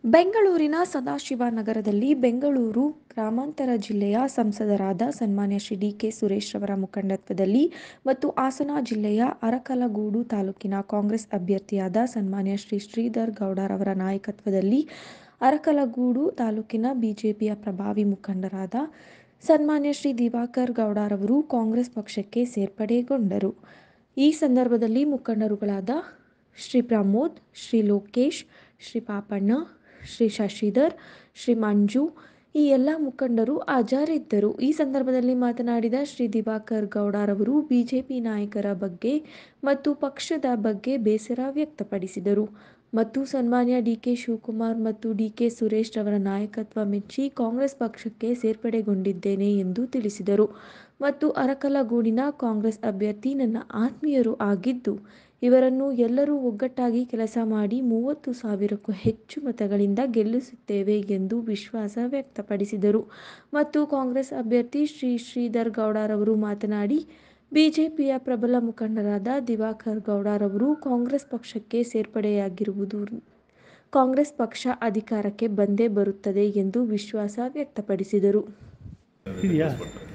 ಬೆಂಗಳೂರಿನ ಸದಾಶಿವನಗರದಲ್ಲಿ ಬೆಂಗಳೂರು ಗ್ರಾಮಾಂತರ ಜಿಲ್ಲೆಯ ಸಂಸದರಾದ ಸನ್ಮಾನ್ಯ ಶ್ರೀ ಡಿ ಕೆ ಸುರೇಶ್ ರವರ ಮುಖಂಡತ್ವದಲ್ಲಿ ಮತ್ತು ಹಾಸನ ಜಿಲ್ಲೆಯ ಅರಕಲಗೂಡು ತಾಲೂಕಿನ ಕಾಂಗ್ರೆಸ್ ಅಭ್ಯರ್ಥಿಯಾದ ಸನ್ಮಾನ್ಯ ಶ್ರೀ ಶ್ರೀಧರ್ ಗೌಡರವರ ನಾಯಕತ್ವದಲ್ಲಿ ಅರಕಲಗೂಡು ತಾಲೂಕಿನ ಬಿಜೆಪಿಯ ಪ್ರಭಾವಿ ಮುಖಂಡರಾದ ಸನ್ಮಾನ್ಯ ಶ್ರೀ ದಿವಾಕರ್ ಗೌಡರವರು ಕಾಂಗ್ರೆಸ್ ಪಕ್ಷಕ್ಕೆ ಸೇರ್ಪಡೆಗೊಂಡರು ಈ ಸಂದರ್ಭದಲ್ಲಿ ಮುಖಂಡರುಗಳಾದ ಶ್ರೀ ಪ್ರಮೋದ್ ಶ್ರೀ ಲೋಕೇಶ್ ಶ್ರೀ ಪಾಪಣ್ಣ ಶ್ರೀ ಶಶಿಧರ್ ಶ್ರೀ ಮಂಜು ಈ ಎಲ್ಲ ಮುಖಂಡರು ಹಾಜರಿದ್ದರು ಈ ಸಂದರ್ಭದಲ್ಲಿ ಮಾತನಾಡಿದ ಶ್ರೀ ದಿವಾಕರ್ ಗೌಡರವರು ಬಿಜೆಪಿ ನಾಯಕರ ಬಗ್ಗೆ ಮತ್ತು ಪಕ್ಷದ ಬಗ್ಗೆ ಬೇಸರ ವ್ಯಕ್ತಪಡಿಸಿದರು ಮತ್ತು ಸನ್ಮಾನ್ಯ ಡಿ ಕೆ ಶಿವಕುಮಾರ್ ಮತ್ತು ಡಿ ಕೆ ಸುರೇಶ್ ರವರ ನಾಯಕತ್ವ ಮೆಚ್ಚಿ ಕಾಂಗ್ರೆಸ್ ಪಕ್ಷಕ್ಕೆ ಸೇರ್ಪಡೆಗೊಂಡಿದ್ದೇನೆ ಎಂದು ತಿಳಿಸಿದರು ಮತ್ತು ಅರಕಲಗೂಡಿನ ಕಾಂಗ್ರೆಸ್ ಅಭ್ಯರ್ಥಿ ನನ್ನ ಆತ್ಮೀಯರು ಆಗಿದ್ದು ಇವರನ್ನು ಎಲ್ಲರೂ ಒಗ್ಗಟ್ಟಾಗಿ ಕೆಲಸ ಮಾಡಿ ಮೂವತ್ತು ಸಾವಿರಕ್ಕೂ ಹೆಚ್ಚು ಮತಗಳಿಂದ ಗೆಲ್ಲಿಸುತ್ತೇವೆ ಎಂದು ವಿಶ್ವಾಸ ವ್ಯಕ್ತಪಡಿಸಿದರು ಮತ್ತು ಕಾಂಗ್ರೆಸ್ ಅಭ್ಯರ್ಥಿ ಶ್ರೀ ಶ್ರೀಧರ್ ಗೌಡರವರು ಮಾತನಾಡಿ ಬಿಜೆಪಿಯ ಪ್ರಬಲ ಮುಖಂಡರಾದ ದಿವಾಕರ್ ಗೌಡರವರು ಕಾಂಗ್ರೆಸ್ ಪಕ್ಷಕ್ಕೆ ಸೇರ್ಪಡೆಯಾಗಿರುವುದು ಕಾಂಗ್ರೆಸ್ ಪಕ್ಷ ಅಧಿಕಾರಕ್ಕೆ ಬಂದೇ ಬರುತ್ತದೆ ಎಂದು ವಿಶ್ವಾಸ ವ್ಯಕ್ತಪಡಿಸಿದರು ಇದೆಯಾ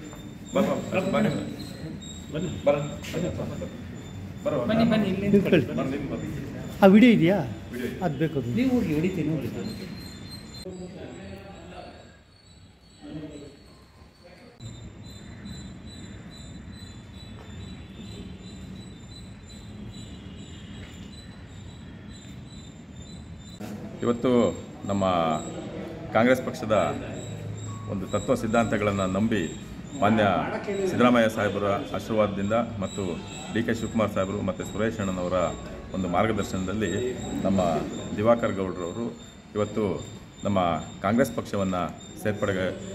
ಬನ್ನಿ ಬನ್ನಿ ಇಲ್ಲಿ ನಿಂತ್ಕೊಳ್ಳಿ ಆ ವಿಡಿಯೋ ಇದೆಯಾ ಅದು ಬೇಕು ಅದು ನೀವು ಹೋಗಿ ಹೊಡಿತೀನಿ ಹೋಗಿ ಇವತ್ತು ನಮ್ಮ ಕಾಂಗ್ರೆಸ್ ಪಕ್ಷದ ಒಂದು ತತ್ವ ಸಿದ್ಧಾಂತಗಳನ್ನು ನಂಬಿ ಮಾನ್ಯ ಸಿದ್ದರಾಮಯ್ಯ ಸಾಹೇಬರ ಆಶೀರ್ವಾದದಿಂದ ಮತ್ತು ಡಿ ಕೆ ಶಿವಕುಮಾರ್ ಸಾಹೇಬರು ಮತ್ತು ಸುರೇಶ್ ಅಣ್ಣನವರ ಒಂದು ಮಾರ್ಗದರ್ಶನದಲ್ಲಿ ನಮ್ಮ ದಿವಾಕರ್ ಗೌಡ್ರವರು ಇವತ್ತು ನಮ್ಮ ಕಾಂಗ್ರೆಸ್ ಪಕ್ಷವನ್ನು ಸೇರ್ಪಡೆ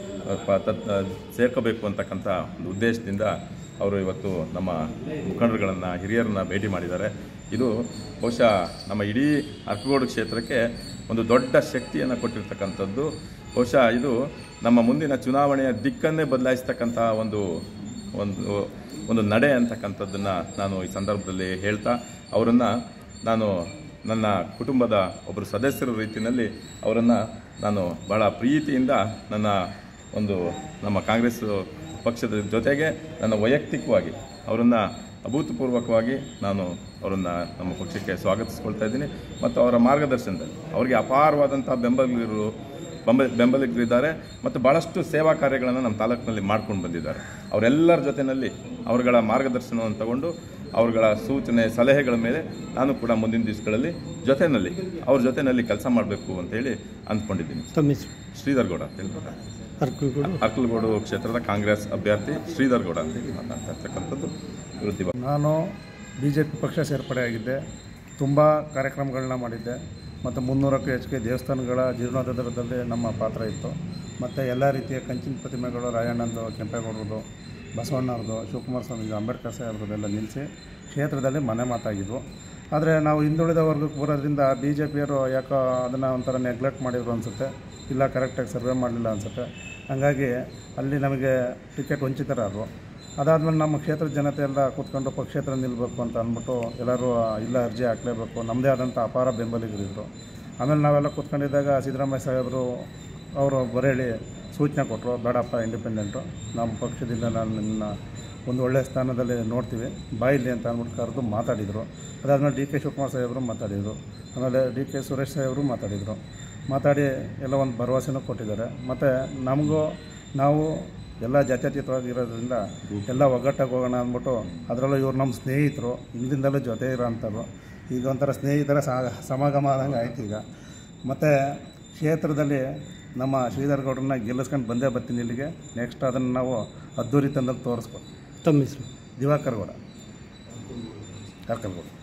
ಪ- ತತ್- ಸೇರ್ಕೋಬೇಕು ಅಂತಕ್ಕಂಥ ಒಂದು ಉದ್ದೇಶದಿಂದ ಅವರು ಇವತ್ತು ನಮ್ಮ ಮುಖಂಡರುಗಳನ್ನು ಹಿರಿಯರನ್ನ ಭೇಟಿ ಮಾಡಿದ್ದಾರೆ ಇದು ಬಹುಶಃ ನಮ್ಮ ಇಡೀ ಅರ್ಕಗೋಡು ಕ್ಷೇತ್ರಕ್ಕೆ ಒಂದು ದೊಡ್ಡ ಶಕ್ತಿಯನ್ನು ಕೊಟ್ಟಿರ್ತಕ್ಕಂಥದ್ದು ಬಹುಶಃ ಇದು ನಮ್ಮ ಮುಂದಿನ ಚುನಾವಣೆಯ ದಿಕ್ಕನ್ನೇ ಬದಲಾಯಿಸ್ತಕ್ಕಂಥ ಒಂದು ಒಂದು ಒಂದು ನಡೆ ಅಂತಕ್ಕಂಥದ್ದನ್ನು ನಾನು ಈ ಸಂದರ್ಭದಲ್ಲಿ ಹೇಳ್ತಾ ಅವರನ್ನು ನಾನು ನನ್ನ ಕುಟುಂಬದ ಒಬ್ಬರು ಸದಸ್ಯರ ರೀತಿಯಲ್ಲಿ ಅವರನ್ನು ನಾನು ಭಾಳ ಪ್ರೀತಿಯಿಂದ ನನ್ನ ಒಂದು ನಮ್ಮ ಕಾಂಗ್ರೆಸ್ ಪಕ್ಷದ ಜೊತೆಗೆ ನನ್ನ ವೈಯಕ್ತಿಕವಾಗಿ ಅವರನ್ನು ಅಭೂತಪೂರ್ವಕವಾಗಿ ನಾನು ಅವರನ್ನು ನಮ್ಮ ಪಕ್ಷಕ್ಕೆ ಸ್ವಾಗತಿಸ್ಕೊಳ್ತಾ ಇದ್ದೀನಿ ಮತ್ತು ಅವರ ಮಾರ್ಗದರ್ಶನದಲ್ಲಿ ಅವರಿಗೆ ಅಪಾರವಾದಂಥ ಬೆಂಬಲಿಗರು ಬೆಂಬ ಬೆಂಬಲಿಗರಿದ್ದಾರೆ ಮತ್ತು ಭಾಳಷ್ಟು ಸೇವಾ ಕಾರ್ಯಗಳನ್ನು ನಮ್ಮ ತಾಲೂಕಿನಲ್ಲಿ ಮಾಡ್ಕೊಂಡು ಬಂದಿದ್ದಾರೆ ಅವರೆಲ್ಲರ ಜೊತೆಯಲ್ಲಿ ಅವರುಗಳ ಮಾರ್ಗದರ್ಶನವನ್ನು ತಗೊಂಡು ಅವರುಗಳ ಸೂಚನೆ ಸಲಹೆಗಳ ಮೇಲೆ ನಾನು ಕೂಡ ಮುಂದಿನ ದಿವಸಗಳಲ್ಲಿ ಜೊತೆಯಲ್ಲಿ ಅವ್ರ ಜೊತೆಯಲ್ಲಿ ಕೆಲಸ ಮಾಡಬೇಕು ಅಂತೇಳಿ ಅಂದ್ಕೊಂಡಿದ್ದೀನಿ ತಮ್ಮ ಹೆಸರು ಶ್ರೀಧರ್ ಗೌಡ ಅಂತ ಹೇಳ್ಬಿಟ್ಟು ಅರ್ಕಲ್ಗೂಡು ಅರ್ಕಲಗೋಡು ಕ್ಷೇತ್ರದ ಕಾಂಗ್ರೆಸ್ ಅಭ್ಯರ್ಥಿ ಶ್ರೀಧರ್ ಗೌಡ ಅಂತ ಹೇಳಿ ಮಾತನಾಡ್ತಾ ಇರ್ತಕ್ಕಂಥದ್ದು ವೃತ್ತಿ ನಾನು ಬಿ ಜೆ ಪಿ ಪಕ್ಷ ಸೇರ್ಪಡೆಯಾಗಿದ್ದೆ ತುಂಬ ಕಾರ್ಯಕ್ರಮಗಳನ್ನ ಮಾಡಿದ್ದೆ ಮತ್ತು ಮುನ್ನೂರಕ್ಕೂ ಹೆಚ್ಚಿಗೆ ದೇವಸ್ಥಾನಗಳ ಜೀರ್ಣೋದ್ಧಾರದಲ್ಲಿ ನಮ್ಮ ಪಾತ್ರ ಇತ್ತು ಮತ್ತು ಎಲ್ಲ ರೀತಿಯ ಕಂಚಿನ ಪ್ರತಿಮೆಗಳು ರಾಯಣ್ಣಂದು ಕೆಂಪೇಗೌಡರದು ಬಸವಣ್ಣವ್ರದ್ದು ಶಿವಕುಮಾರ ಸ್ವಾಮಿ ಅಂಬೇಡ್ಕರ್ ಸಾಹೇಬ್ರದ್ದೆಲ್ಲ ನಿಲ್ಲಿಸಿ ಕ್ಷೇತ್ರದಲ್ಲಿ ಮನೆ ಮಾತಾಗಿದ್ವು ಆದರೆ ನಾವು ಹಿಂದುಳಿದ ವರ್ಗಕ್ಕೆ ಬರೋದ್ರಿಂದ ಬಿ ಜೆ ಪಿಯವರು ಯಾಕೋ ಅದನ್ನು ಒಂಥರ ನೆಗ್ಲೆಕ್ಟ್ ಮಾಡಿದ್ರು ಅನಿಸುತ್ತೆ ಇಲ್ಲ ಕರೆಕ್ಟಾಗಿ ಸರ್ವೆ ಮಾಡಲಿಲ್ಲ ಅನಿಸುತ್ತೆ ಹಾಗಾಗಿ ಅಲ್ಲಿ ನಮಗೆ ಟಿಕೆಟ್ ವಂಚಿತರಾದರು ಅದಾದಮೇಲೆ ನಮ್ಮ ಕ್ಷೇತ್ರದ ಜನತೆ ಎಲ್ಲ ಕೂತ್ಕೊಂಡು ಪಕ್ಷೇತರ ನಿಲ್ಲಬೇಕು ಅಂತ ಅಂದ್ಬಿಟ್ಟು ಎಲ್ಲರೂ ಇಲ್ಲ ಅರ್ಜಿ ಹಾಕಲೇಬೇಕು ನಮ್ಮದೇ ಆದಂಥ ಅಪಾರ ಬೆಂಬಲಿಗರಿದ್ದರು ಆಮೇಲೆ ನಾವೆಲ್ಲ ಕೂತ್ಕೊಂಡಿದ್ದಾಗ ಸಿದ್ದರಾಮಯ್ಯ ಸಾಹೇಬರು ಅವರು ಬರೇಳಿ ಸೂಚನೆ ಕೊಟ್ಟರು ಬೇಡಪ್ಪ ಇಂಡಿಪೆಂಡೆಂಟು ನಮ್ಮ ಪಕ್ಷದಿಂದ ನಾನು ನಿನ್ನ ಒಂದು ಒಳ್ಳೆಯ ಸ್ಥಾನದಲ್ಲಿ ನೋಡ್ತೀವಿ ಬಾಯಿಲಿ ಅಂತ ಅಂದ್ಬಿಟ್ಟು ಕರೆದು ಮಾತಾಡಿದರು ಅದಾದಮೇಲೆ ಡಿ ಕೆ ಶಿವಕುಮಾರ್ ಸಾಹೇಬರು ಮಾತಾಡಿದರು ಆಮೇಲೆ ಡಿ ಕೆ ಸುರೇಶ್ ಸಾಹೇಬರು ಮಾತಾಡಿದರು ಮಾತಾಡಿ ಎಲ್ಲ ಒಂದು ಭರವಸೆನೂ ಕೊಟ್ಟಿದ್ದಾರೆ ಮತ್ತು ನಮಗೂ ನಾವು ಎಲ್ಲ ಜಾತ್ಯತೀತವಾಗಿರೋದ್ರಿಂದ ಎಲ್ಲ ಒಗ್ಗಟ್ಟಾಗಿ ಹೋಗೋಣ ಅಂದ್ಬಿಟ್ಟು ಅದರಲ್ಲೂ ಇವ್ರು ನಮ್ಮ ಸ್ನೇಹಿತರು ಹಿಂದಿಂದಲೂ ಜೊತೆ ಇರೋ ಅಂಥವ್ರು ಈಗ ಒಂಥರ ಸ್ನೇಹಿತರ ಸ- ಸಮಾಗಮ ಆದಂಗೆ ಆಯ್ತು ಈಗ ಮತ್ತು ಕ್ಷೇತ್ರದಲ್ಲಿ ನಮ್ಮ ಶ್ರೀಧರ್ ಗೌಡ್ರನ್ನ ಗೆಲ್ಲಿಸ್ಕೊಂಡು ಬಂದೇ ಬರ್ತೀನಿ ಇಲ್ಲಿಗೆ ನೆಕ್ಸ್ಟ್ ಅದನ್ನು ನಾವು ಅದ್ದೂರಿ ತಂದಲ್ಲಿ ತೋರಿಸ್ಕೊ ತಮ್ಮ ಹೆಸರು ದಿವಾಕರ್ ಗೌಡ ಕರ್ಕಲ್ಗೌಡ